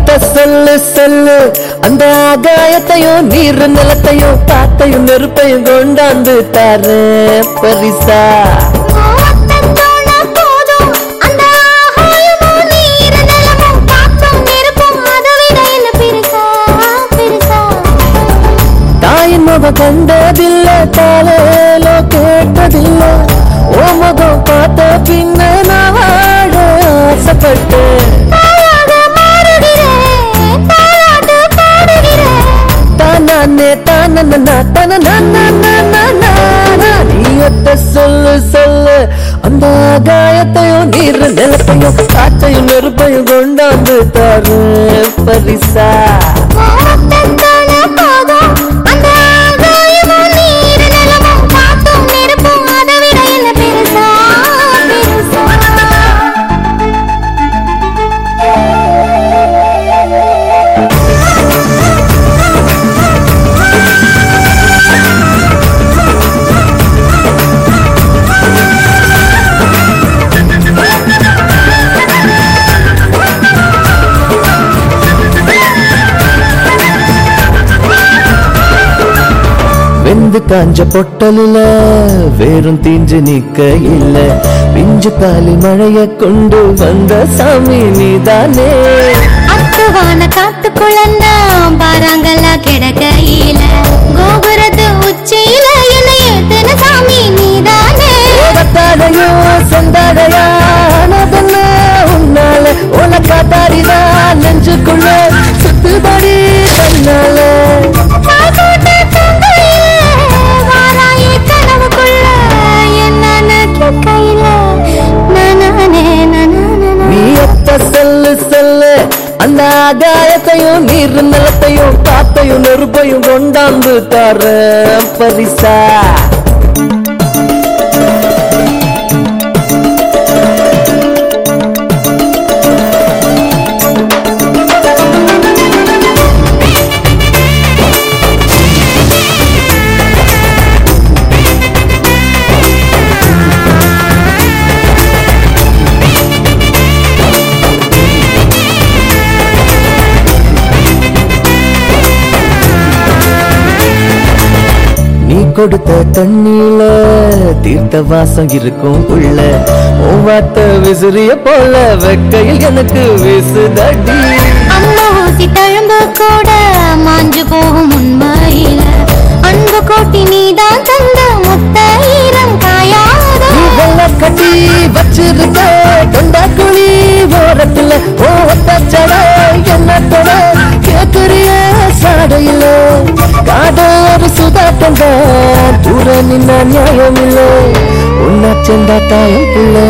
ஒத்த சொல்லு சொல்லு அந்த ஆகாயத்தையும் நீர் நிலத்தையும் காத்தையும் நெருப்பையும் கொண்டாந்து தாரு பரிசா கோவத்தோட போதும் அந்த ஆகாயமும் நீர் நிலமும் காத்தும் நெருப்பும் அதை விட என்ன பெருசா பெருசா தாயின் முகம் கண்டதில்ல தாலேலோ கேட்டதில்ல ஓ முகம் பார்த்த பின்ன நான் வாழ ஆசைப்பட்டேன் தாயாக மாறுகிறேன் தாலாட்டு பாடுகிறேன் தானே தானே தானே நீ ஒத்த சொல்லு சொல்லு அந்த ஆகாயத்தையும் நீர் நிலத்தையும் காற்றையும் நெருப்பையும் கொண்டாந்து தாரு பரிசா கோவத்தோட போதும் அந்த ஆகாயமும் நீர் நிலமும் காத்தும் நெருப்பும் அதை விட என்ன பெருசா பெருசா வெந்து காஞ்ச பொட்டலில வேறும் தீஞ்சு நிக்க இல்ல பிஞ்சு காலி மழைய கொண்டு வந்த சாமி நீதானே அத்துவான காட்டுக்குள்ள பாறாங்கல்லா கிடக்கையில கோபுரத்து உச்சியில என்ன ஏத்தன சாமி நீதானே ஓடத்தாடையோ செந்தாடையா ஆனதென்ன உன்னால உனக்கா தாரிதா நெஞ்சுக்குள்ள சுத்துபடி தன்னால பால் போட்ட தொங்கையில வாராயே கனவுக்குள்ள என்னன்னு கேட்கையில நானானே நானானே நீ எப்ப சொல்லு சொல்லு அந்த ஆகாயத்தையும் நீர் நிலத்தையும் காத்தையும் நெருப்பையும் கொண்டாந்து தர பரிசா நீ கொடுத்த தண்ணியில தீர்த்த வாசம் இருக்கும் உள்ள ஒவ்வாத்த விசிறிய போல வெக்கையில் எனக்கு வீசுதடி அம்மா ஊசி தழும்பு கூட மாஞ்சு போகும் உண்மையில அன்பு கோட்டி நீதான் தந்த முத்த ஈரம் காயாத நீ வெள்ள கட்டி வச்சிருக்க தொண்டா குழி ஓரத்துல ஓ ஒத்தச்சட என்ன தொட கேக்குறிய சாடையில காதோறு சுதாட்டம் தான் தூர நின்ன நியாயம் இல்ல உன்ன செண்டா தாயம் பிள்ளை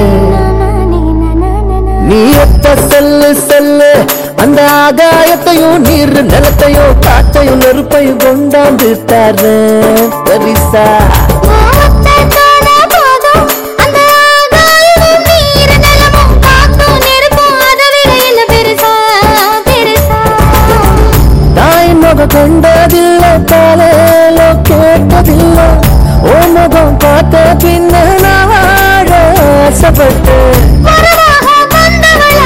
நீ எப்ப சொல்லு சொல்லு அந்த ஆகாயத்தையும் நீர் நிலத்தையும் காற்றையும் நெருப்பையும் கொண்டாந்து தர பரிசா கோவத்தோட போதும் அந்த ஆகாயமும் நீர் நிலமும் காத்தும் நெருப்பும் அதை விட என்ன பெருசா பெருசா தாய் முகம் கண்டதில்ல காலையில கேட்டதில்ல ஓ முகம் பார்த்த பின்ன நான் வாழ ஆசைப்பட்டேன் வரவாக வந்தவளா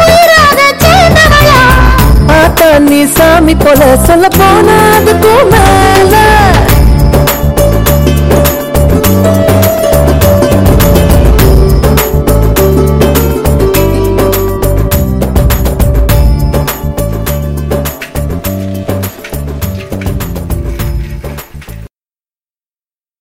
உயிராக சேர்ந்தவளா ஆத்தா நீ சாமி போல சொல்ல போனதுக்கும் மேல